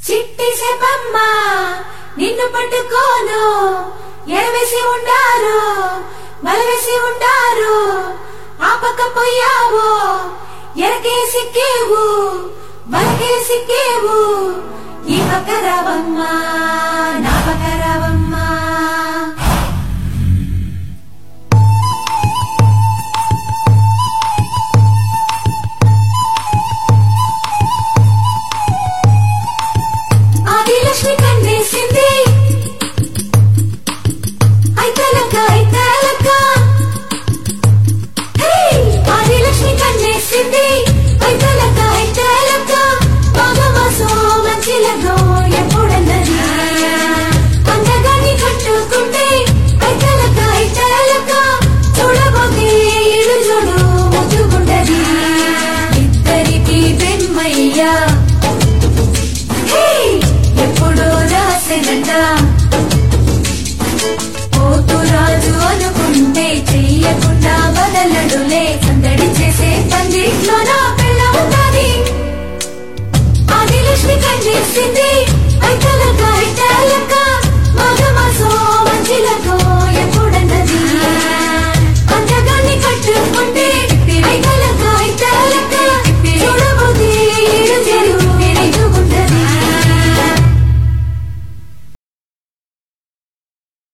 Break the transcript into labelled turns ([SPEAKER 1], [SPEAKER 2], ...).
[SPEAKER 1] చిట్టి సెపమ్మ నిన్ను పట్టుకోను ఎరవేసి ఉండారు బలవేసి ఉండారు ఆపకపోయావు ఎరకే సిక్కేవు బలకే సిక్కేవు ఈ పక్కరావమ్మా నా పక్కరావమ్మా ఆదిలక్ష్మి కన్నేసింది ఐతలక ఐతలక హే ఆదిలక్ష్మి కన్నేసింది ఐతలక ఐతలక మగమసో మంచిలగో ఎప్పుడన్నది అందగాని కట్టుకుంటే ఐతలక ఐతలక చూడబోతే ఇడు చూడు ముద్దుగుండది ఇద్దరికి బెమ్మయ్యా హే! ఎప్పుడో రాసెనంట పోతు రాజు అనుకున్న